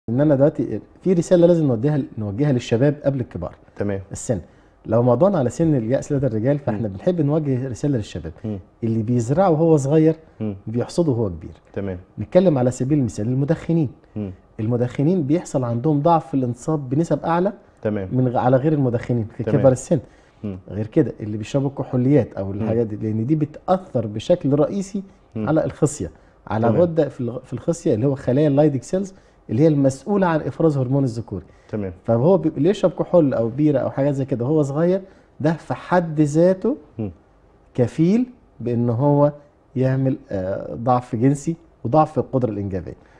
ان انا دلوقتي في رساله لازم نوديها نوجهها للشباب قبل الكبار تمام السن لو موضوعنا على سن اليأس لدى الرجال فاحنا بنحب نوجه رساله للشباب مم. اللي بيزرعه وهو صغير مم. بيحصده وهو كبير تمام نتكلم على سبيل المثال المدخنين مم. المدخنين بيحصل عندهم ضعف في الانصاب بنسب اعلى تمام من غ- على غير المدخنين في تمام. كبار السن مم. غير كده اللي بيشربوا الكحوليات او الحاجات دي لان دي بتاثر بشكل رئيسي مم. على الخصيه على تمام. غده في الغ- في الخصيه اللي هو خلايا اللايدك سيلز اللي هي المسؤوله عن افراز هرمون الذكوري تمام فهو بي- اللي يشرب كحول او بيره او حاجات زي كده وهو صغير ده في حد ذاته مم. كفيل بان هو يعمل آه، ضعف جنسي وضعف في القدره الانجابيه